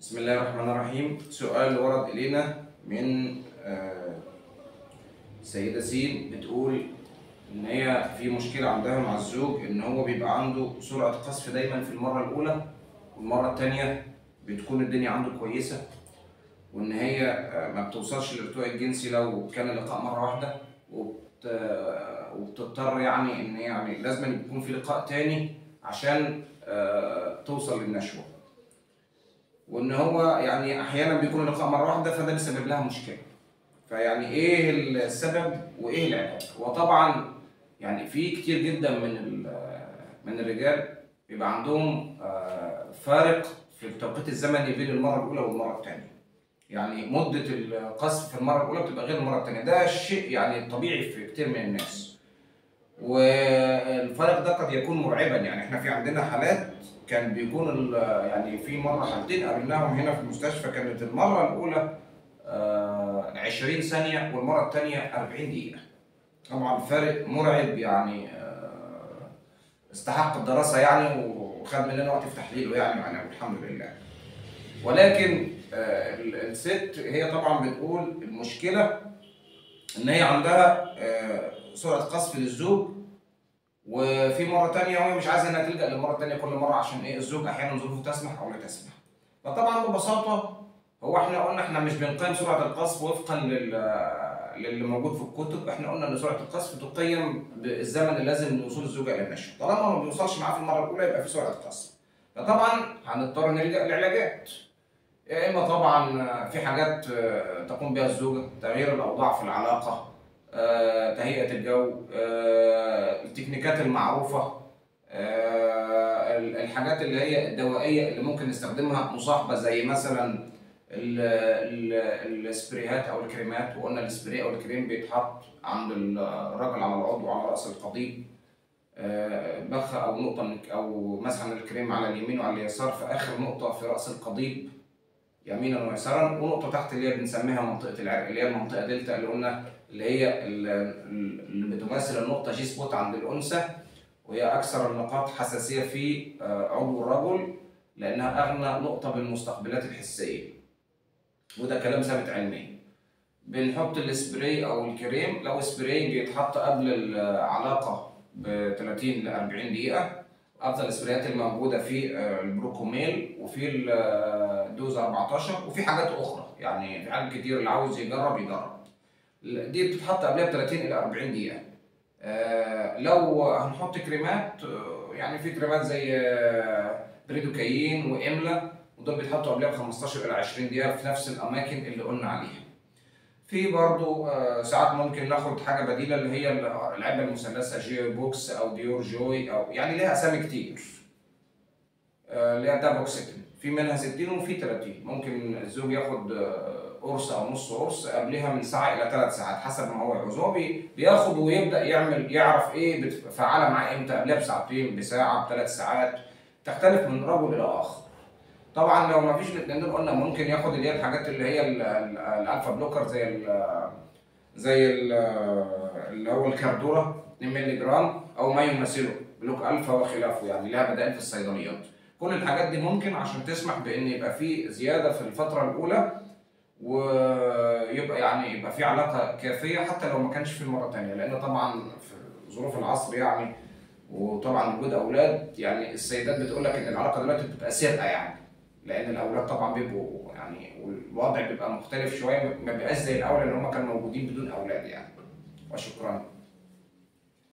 بسم الله الرحمن الرحيم سؤال ورد إلينا من آه، سيدة سين بتقول إن هي في مشكلة عندها مع الزوج إن هو بيبقى عنده سرعة قذف دايما في المرة الأولى والمرة التانية بتكون الدنيا عنده كويسة وإن هي آه، ما بتوصلش للارتواء الجنسي لو كان اللقاء مرة واحدة وبت... آه، وبتضطر يعني إن هي يعني لازم يكون في لقاء تاني عشان آه، توصل للنشوة. وان هو يعني احيانا بيكون اللقاء مره واحده فده بيسبب لها مشكله فيعني ايه السبب وايه العلاج وطبعا يعني في كتير جدا من ال- من الرجال بيبقى عندهم آه، فارق في التوقيت الزمني بين المره الاولى والمره الثانيه يعني مده القذف في المره الاولى بتبقى غير المره الثانيه ده شيء يعني طبيعي في كتير من الناس والفرق ده قد يكون مرعبا يعني احنا في عندنا حالات كان بيكون ال- يعني في مره حالتين قابلناهم هنا في المستشفى كانت المره الاولى آه، 20 ثانيه والمره الثانيه 40 دقيقه طبعا فارق مرعب يعني آه، استحق الدراسه يعني وخد مننا وقت في تحليله يعني يعني الحمد لله ولكن آه، ال- الست هي طبعا بتقول المشكله ان هي عندها آه، سرعه قذف للزوج وفي مره تانية وهي مش عايزه انها تلجا للمره التانية كل مره عشان ايه الزوج احيانا ظروفه تسمح او لا تسمح فطبعا ببساطه هو احنا قلنا احنا مش بنقيم سرعه القذف وفقا لل للي موجود في الكتب احنا قلنا ان سرعه القذف تقيم بالزمن اللازم لوصول الزوجه الى النشوه طالما ما بيوصلش معاه في المره الاولى يبقى في سرعه قذف فطبعا هنضطر نلجا لعلاجات يا اما طبعا في حاجات آه، تقوم بها الزوجه تغيير الاوضاع في العلاقه آه، تهيئه الجو آه، التكنيكات المعروفه آه، ال- الحاجات اللي هي الدوائيه اللي ممكن نستخدمها مصاحبه زي مثلا ال- ال- السبريهات او الكريمات وقلنا السبراي او الكريم بيتحط عند الراجل على العضو على راس القضيب آه، بخ او نقطه من او مسحه من الكريم على اليمين وعلى اليسار في اخر نقطه في راس القضيب يمينا ويسارا ونقطه تحت اللي هي بنسميها منطقه العرق اللي هي المنطقه دلتا اللي قلنا اللي هي ال- ال- اللي بتمثل النقطه جي سبوت عند الانثى وهي اكثر النقاط حساسيه في آه، عضو الرجل لانها اغنى نقطه بالمستقبلات الحسيه وده كلام ثابت علميا بنحط السبراي او الكريم لو سبراي بيتحط قبل العلاقه ب 30 ل 40 دقيقه افضل السبرايات الموجوده في آه، البروكوميل وفي الدوز 14 وفي حاجات اخرى يعني في حاجات كتير اللي عاوز يجرب يجرب دي بتتحط قبلها ب 30 الى 40 دقيقه آه، لو هنحط كريمات آه، يعني في كريمات زي آه، بريدوكاين واملا ودول بيتحطوا قبلها ب 15 الى 20 دقيقه في نفس الاماكن اللي قلنا عليها في برضو آه، ساعات ممكن ناخد حاجه بديله اللي هي العلبه المثلثه جي بوكس او ديور جوي او يعني ليها اسامي كتير آه، اللي هي دابوكسيتين في منها 60 وفي 30 ممكن الزوج ياخد آه، قرص او نص قرص قبلها من ساعه الى ثلاث ساعات حسب ما هو يعوز هو بي- بياخد ويبدا يعمل يعرف ايه بت- فعاله معاه امتى قبلها بساعتين بساعه بثلاث ساعات تختلف من رجل الى اخر طبعا لو ما فيش الاثنين دول قلنا ممكن ياخد اللي هي الحاجات اللي هي ال- ال- الالفا بلوكر زي ال زي ال اللي هو الكاردورا 2 مللي جرام او ما يمثله بلوك الفا وخلافه يعني لها بدائل في الصيدليات كل الحاجات دي ممكن عشان تسمح بان يبقى في زياده في الفتره الاولى ويبقى يعني يبقى في علاقه كافيه حتى لو ما كانش في المره الثانيه لان طبعا في ظروف العصر يعني وطبعا وجود اولاد يعني السيدات بتقول لك ان العلاقه دلوقتي بتبقى سرقه يعني لان الاولاد طبعا بيبقوا يعني والوضع بيبقى مختلف شويه ما بيبقاش زي الاول اللي هم كانوا موجودين بدون اولاد يعني وشكرا